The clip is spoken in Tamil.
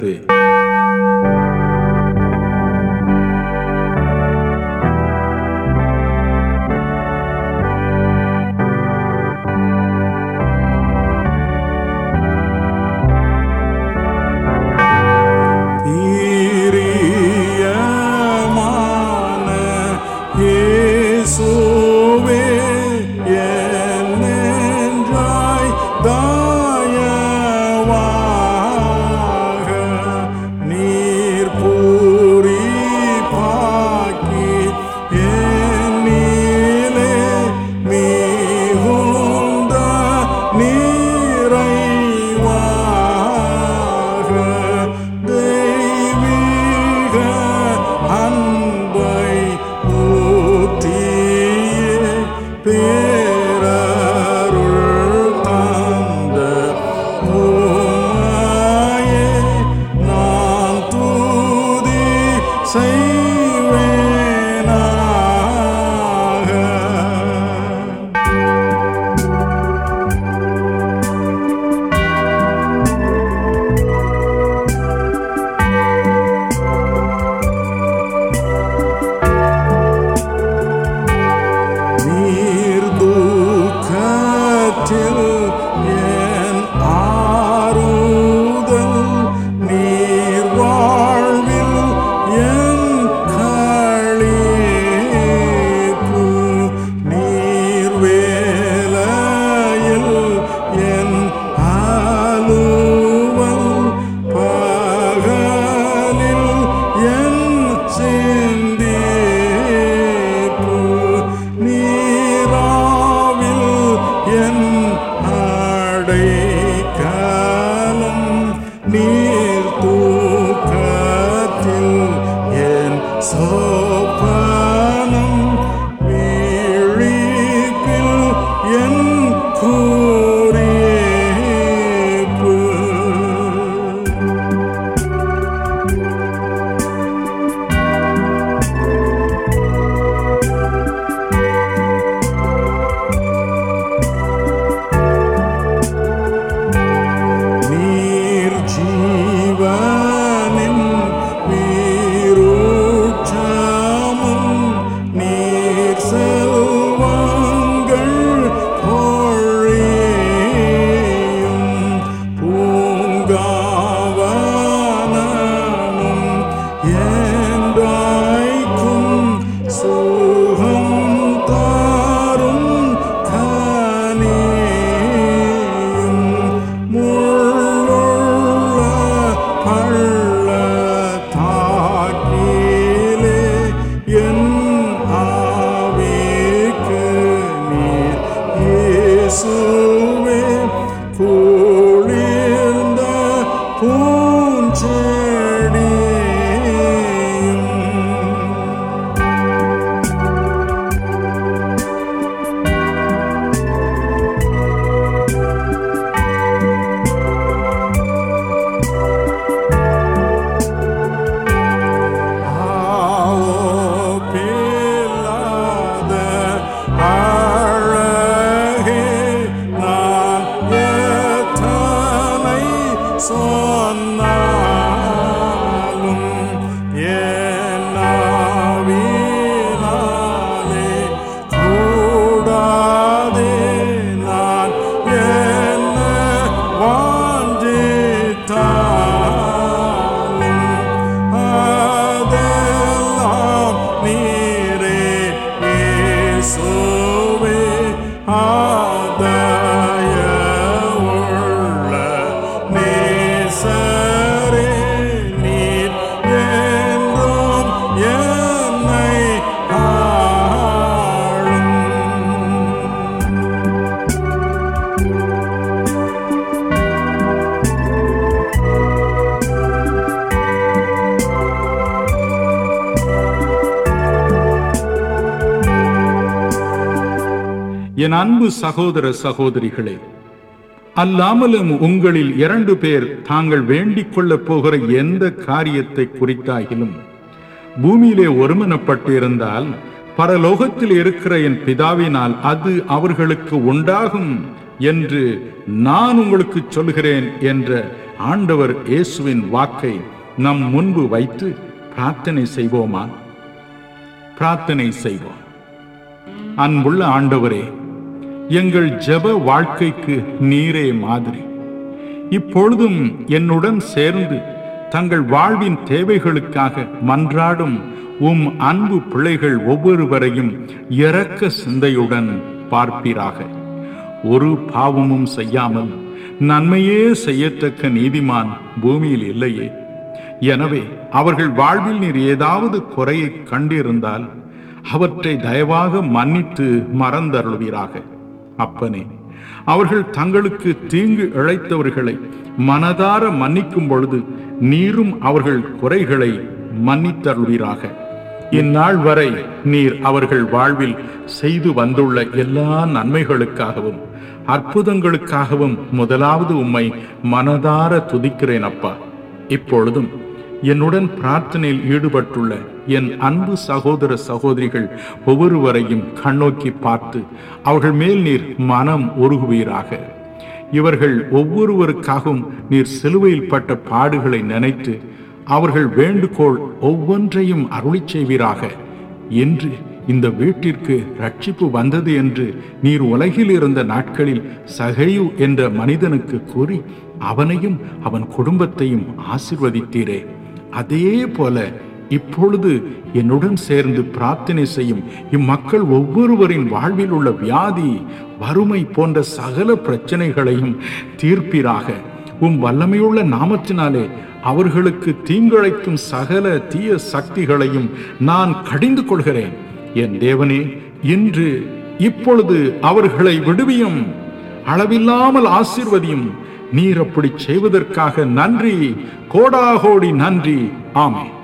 பிரியமான இயேசுவே, என் நெஞ்சாய் தயவாக நீர் பூரிப்பாக்கி என்னிலே மிகுந்த நிறைவாக தெய்வீக அன்பை ஊற்றியே பேரருள் தந்த உம்மையே நான் துதி செய்வேனாக நீர் துக்கத்தில் என் ஆறுதல் நீர் வாழ்வில் என் களிப்பு நீர் வேலையில் என் அலுவல் பகலில் என் சிந்திப்பு நீராவில் என் அடைக்கலம் நீர் தூக்கத்தில் என் சோப்பனம் விழிப்பில் என் குறிப்பு நீர் ஜீவனின் வீரூற்றமும் நீர் செல்வங்கள் பொழியும் பூங்காவனமும் என்றைக்கும் சுகம் தாரும் கனியும் முள்ளுள்ள பள்ளத்தாக்கிலே என் ஆவிக்கு நீர் இயேசுவே குளிர்ந்த பூஞ்செடியும் ஆவோப்பில்லாத அழகே நான் எத்தனை சொன்னாலும் என் ஆவியினாலே கூடாதே நான் என்ன வாஞ்சித்தாலும் அதெல்லாம் நீரே இயேசுவே ஆதயவுள்ள நேசரே நீர் என்றும் என்னை ஆளும் என் அன்பு சகோதர சகோதரிகளே அல்லாமலும் உங்களில் இரண்டு பேர் தாங்கள் வேண்டிக் கொள்ளப் போகிற எந்த காரியத்தை குறித்தாகிலும் பூமியிலே ஒருமனப்பட்டு இருந்தால் பரலோகத்தில் இருக்கிற என் பிதாவினால் அது அவர்களுக்கு உண்டாகும் என்று நான் உங்களுக்கு சொல்கிறேன் என்ற ஆண்டவர் இயேசுவின் வாக்கை நம் முன்பு வைத்து பிரார்த்தனை செய்வோமா பிரார்த்தனை செய்வோம் அன்புள்ள ஆண்டவரே எங்கள் ஜெப வாழ்க்கைக்கு நீரே மாதிரி இப்பொழுதும் என்னுடன் சேர்ந்து தங்கள் வாழ்வின் தேவைகளுக்காக மன்றாடும் உம் அன்பு பிள்ளைகள் ஒவ்வொருவரையும் இரக்க சிந்தையுடன் பார்ப்பீராக ஒரு பாவமும் செய்யாமல் நன்மையே செய்யத்தக்க நீதிமான் பூமியில் இல்லையே எனவே அவர்கள் வாழ்வில் நீர் ஏதாவது குறையை கண்டிருந்தால் அவற்றை தயவாக மன்னித்து மறந்தருள்வீராக அப்பனே அவர்கள் தங்களுக்கு தீங்கு இழைத்தவர்களை மனதார மன்னிக்கும் பொழுது நீரும் அவர்கள் குறைகளை மன்னித்தருள்வீராக இந்நாள் வரை நீர் அவர்கள் வாழ்வில் செய்து வந்துள்ள எல்லா நன்மைகளுக்காகவும் அற்புதங்களுக்காகவும் முதலாவது உம்மை மனதார துதிக்கிறேன் அப்பா இப்பொழுதும் என்னுடன் பிரார்த்தனையில் ஈடுபட்டுள்ள என் அன்பு சகோதர சகோதரிகள் ஒவ்வொருவரையும் கண்ணோக்கி பார்த்து அவர்கள் மேல் நீர் மனம் உருகுவீராக இவர்கள் ஒவ்வொருவருக்காகவும் நீர் சிலுவையில் பட்ட பாடுகளை நினைத்து அவர்கள் வேண்டுகோள் ஒவ்வொன்றையும் அருளிச் செய்வீராக என்று இந்த வீட்டிற்கு ரட்சிப்பு வந்தது என்று நீர் உலகில் இருந்த நாட்களில் சகையு என்ற மனிதனுக்கு கூறி அவனையும் அவன் குடும்பத்தையும் ஆசிர்வதித்தீரே அதே போல இப்பொழுது என்னுடன் சேர்ந்து பிரார்த்தனை செய்யும் இம்மக்கள் ஒவ்வொருவரின் வாழ்வில் உள்ள வியாதி வறுமை போன்ற சகல பிரச்சனைகளையும் தீர்ப்பீராக உம் வல்லமையுள்ள நாமத்தினாலே அவர்களுக்கு தீங்கிழைக்கும் சகல தீய சக்திகளையும் நான் கடிந்து கொள்கிறேன் என் தேவனே இன்று இப்பொழுது அவர்களை விடுவியும் அளவில்லாமல் ஆசீர்வதியும் நீர் அப்படி செய்வதற்காக நன்றி கோடாகோடி நன்றி ஆமென்